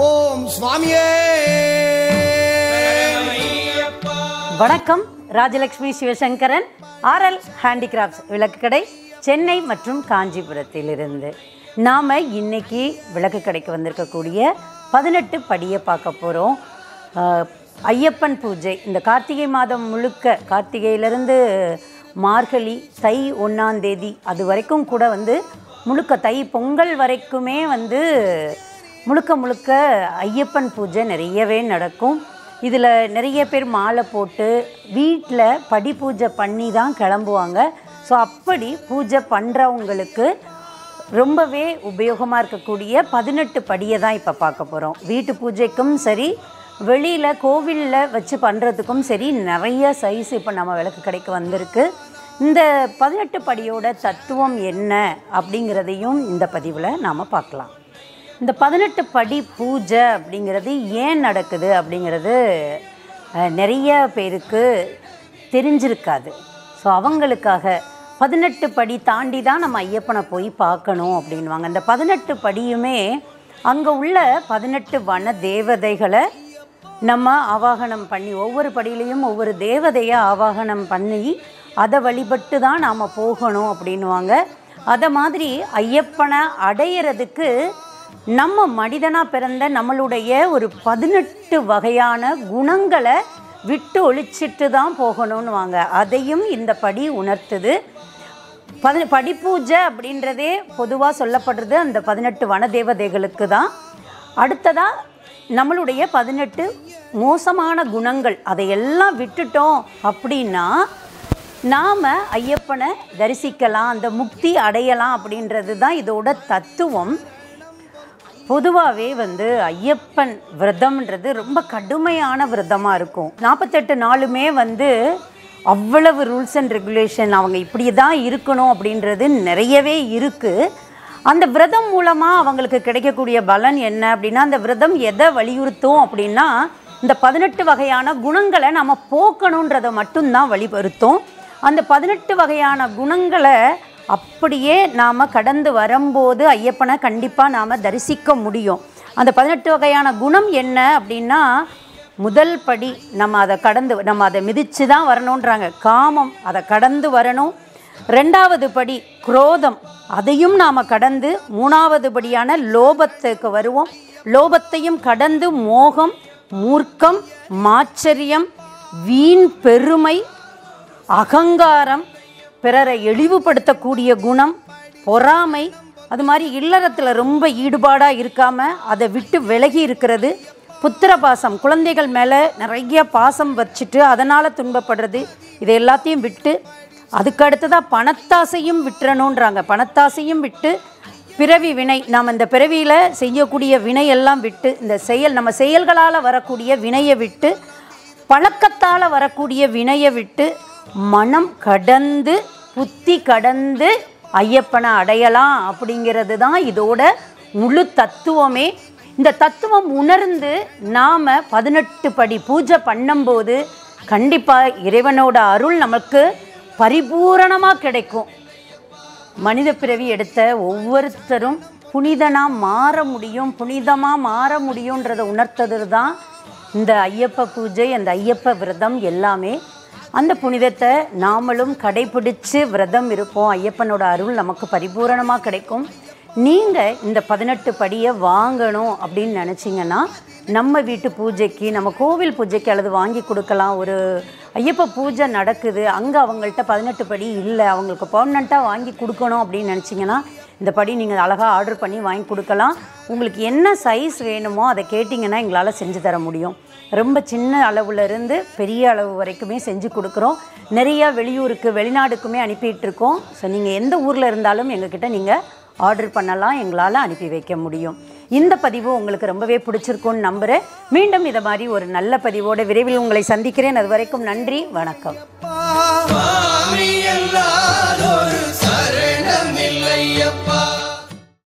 ஓம் சுவாமியே வணக்கம் Rajalakshmi Sivasankaran RL handicrafts விளக்கு கடை சென்னை மற்றும் காஞ்சிபுரத்திலிருந்து நாம் இன்னைக்கு விளக்கு கடைக்கு வந்திருக்கக்கூடிய பதினெட்டு படியை பார்க்க போகிறோம் ஐயப்பன் பூஜை இந்த கார்த்திகை மாதம் முழுக்க கார்த்திகையிலேருந்து மார்கழி தை ஒன்றாம் தேதி அது வரைக்கும் கூட வந்து முழுக்க தை பொங்கல் வரைக்குமே வந்து முழுக்க முழுக்க ஐயப்பன் பூஜை நிறையவே நடக்கும் இதில் நிறைய பேர் மாலை போட்டு வீட்டில் படி பூஜை பண்ணி தான் கிளம்புவாங்க ஸோ அப்படி பூஜை பண்ணுறவங்களுக்கு ரொம்பவே உபயோகமாக இருக்கக்கூடிய பதினெட்டு படியை தான் இப்போ பார்க்க போகிறோம் வீட்டு பூஜைக்கும் சரி வெளியில் கோவிலில் வச்சு பண்ணுறதுக்கும் சரி நிறைய சைஸ் இப்போ நம்ம விளக்கு கடைக்கு வந்திருக்கு இந்த பதினெட்டு படியோட தத்துவம் என்ன அப்படிங்கிறதையும் இந்த பதிவில் நாம் பார்க்கலாம் இந்த பதினெட்டு படி பூஜை அப்படிங்கிறது ஏன் நடக்குது அப்படிங்கிறது அஹ், நிறைய பேருக்கு தெரிஞ்சிருக்காது ஸோ அவங்களுக்காக பதினெட்டு படி தாண்டி தான் நம்ம ஐயப்பனை போய் பார்க்கணும் அப்படின்வாங்க அந்த பதினெட்டு படியுமே அங்கே உள்ள பதினெட்டு வன தேவதைகளை நம்ம ஆவாகனம் பண்ணி ஒவ்வொரு படியிலையும் ஒவ்வொரு தேவதையை ஆவாகனம் பண்ணி அதை வழிபட்டு தான் நாம் போகணும் அப்படின்வாங்க அதை மாதிரி ஐயப்பனை அடையிறதுக்கு நம்ம மனிதனாக பிறந்த நம்மளுடைய ஒரு பதினெட்டு வகையான குணங்களை விட்டு ஒழிச்சிட்டு தான் போகணும்னு வாங்க அதையும் இந்த படி உணர்த்துது பதி படிப்பூஜை அப்படின்றதே பொதுவாக சொல்லப்படுறது அந்த பதினெட்டு வனதேவதைகளுக்கு தான் அடுத்ததாக நம்மளுடைய பதினெட்டு மோசமான குணங்கள் அதையெல்லாம் விட்டுட்டோம் அப்படின்னா நாம் ஐயப்பனை தரிசிக்கலாம் அந்த முக்தி அடையலாம் அப்படின்றது தான் இதோட தத்துவம் பொதுவாகவே வந்து ஐயப்பன் விரதம்ன்றது ரொம்ப கடுமையான விரதமாக இருக்கும் நாற்பத்தெட்டு நாளுமே வந்து அவ்வளவு ரூல்ஸ் அண்ட் ரெகுலேஷன் அவங்க இப்படி தான் இருக்கணும் அப்படின்றது நிறையவே இருக்குது அந்த விரதம் மூலமாக அவங்களுக்கு கிடைக்கக்கூடிய பலன் என்ன அப்படின்னா அந்த விரதம் எதை வலியுறுத்தும் அப்படின்னா இந்த பதினெட்டு வகையான குணங்களை நம்ம போக்கணுன்றதை மட்டும்தான் வலியுறுத்தும் அந்த பதினெட்டு வகையான குணங்களை அப்படியே நாம் கடந்து வரும்போது ஐயப்பனை கண்டிப்பாக நாம் தரிசிக்க முடியும் அந்த பதினெட்டு வகையான குணம் என்ன அப்படின்னா முதல் படி நம்ம அதை கடந்து நம்ம அதை மிதித்து தான் வரணுன்றாங்க காமம் அதை கடந்து வரணும் ரெண்டாவது படி குரோதம் அதையும் நாம் கடந்து மூணாவது படியான லோபத்துக்கு வருவோம் லோபத்தையும் கடந்து மோகம் மூர்க்கம் மாச்சரியம் வீண் பெருமை அகங்காரம் பிறரை இழிவுபடுத்தக்கூடிய குணம் பொறாமை அது மாதிரி இல்லறத்தில் ரொம்ப ஈடுபாடாக இருக்காமல் அதை விட்டு விலகி இருக்கிறது புத்திர பாசம் குழந்தைகள் மேலே நிறைய பாசம் வச்சுட்டு அதனால் துன்பப்படுறது இதை எல்லாத்தையும் விட்டு அதுக்கு அடுத்ததாக பணத்தாசையும் விட்டுறணுன்றாங்க பணத்தாசையும் விட்டு பிறவி வினை நாம் இந்த பிறவியில் செய்யக்கூடிய வினை எல்லாம் விட்டு இந்த செயல் நம்ம செயல்களால் வரக்கூடிய வினையை விட்டு பழக்கத்தால் வரக்கூடிய வினையை விட்டு மனம் கடந்து புத்தி கடந்து ஐயப்பனை அடையலாம் அப்படிங்கிறது தான் இதோட முழு தத்துவமே இந்த தத்துவம் உணர்ந்து நாம் பதினெட்டு படி பூஜை பண்ணும்போது கண்டிப்பாக இறைவனோட அருள் நமக்கு பரிபூரணமாக கிடைக்கும் மனித பிறவி எடுத்த ஒவ்வொருத்தரும் புனிதனாக மாற முடியும் புனிதமாக மாற முடியுன்றதை உணர்த்தது தான் இந்த ஐயப்ப பூஜை அந்த ஐயப்ப விரதம் எல்லாமே அந்த புனிதத்தை நாமளும் கடைபிடிச்சு விரதம் இருப்போம் ஐயப்பனோட அருள் நமக்கு பரிபூரணமாக கிடைக்கும் நீங்கள் இந்த பதினெட்டு படியை வாங்கணும் அப்படின்னு நினச்சிங்கன்னா நம்ம வீட்டு பூஜைக்கு நம்ம கோவில் பூஜைக்கு அல்லது வாங்கி கொடுக்கலாம் ஒரு ஐயப்ப பூஜை நடக்குது அங்கே அவங்கள்ட்ட பதினெட்டு படி இல்லை அவங்களுக்கு பர்மனெண்ட்டாக வாங்கி கொடுக்கணும் அப்படின்னு நினச்சிங்கன்னா இந்த படி நீங்கள் அழகாக ஆர்டர் பண்ணி வாங்கி கொடுக்கலாம் உங்களுக்கு என்ன சைஸ் வேணுமோ அதை கேட்டிங்கன்னா எங்களால் செஞ்சு தர முடியும் ரொம்ப சின்ன அளவுல இருந்து பெரிய அளவு வரைக்குமே செஞ்சு கொடுக்குறோம் நிறைய வெளியூருக்கு வெளிநாடுக்குமே அனுப்பிட்டு இருக்கோம் ஸோ நீங்கள் எந்த ஊரில் இருந்தாலும் எங்ககிட்ட நீங்கள் ஆர்டர் பண்ணலாம் எங்களால் அனுப்பி வைக்க முடியும் இந்த பதிவு உங்களுக்கு ரொம்பவே பிடிச்சிருக்கும்னு நம்புகிறேன் மீண்டும் இதை மாதிரி ஒரு நல்ல பதிவோடு விரைவில் உங்களை சந்திக்கிறேன் அது வரைக்கும் நன்றி வணக்கம் சுவாமி எல்லாதொரு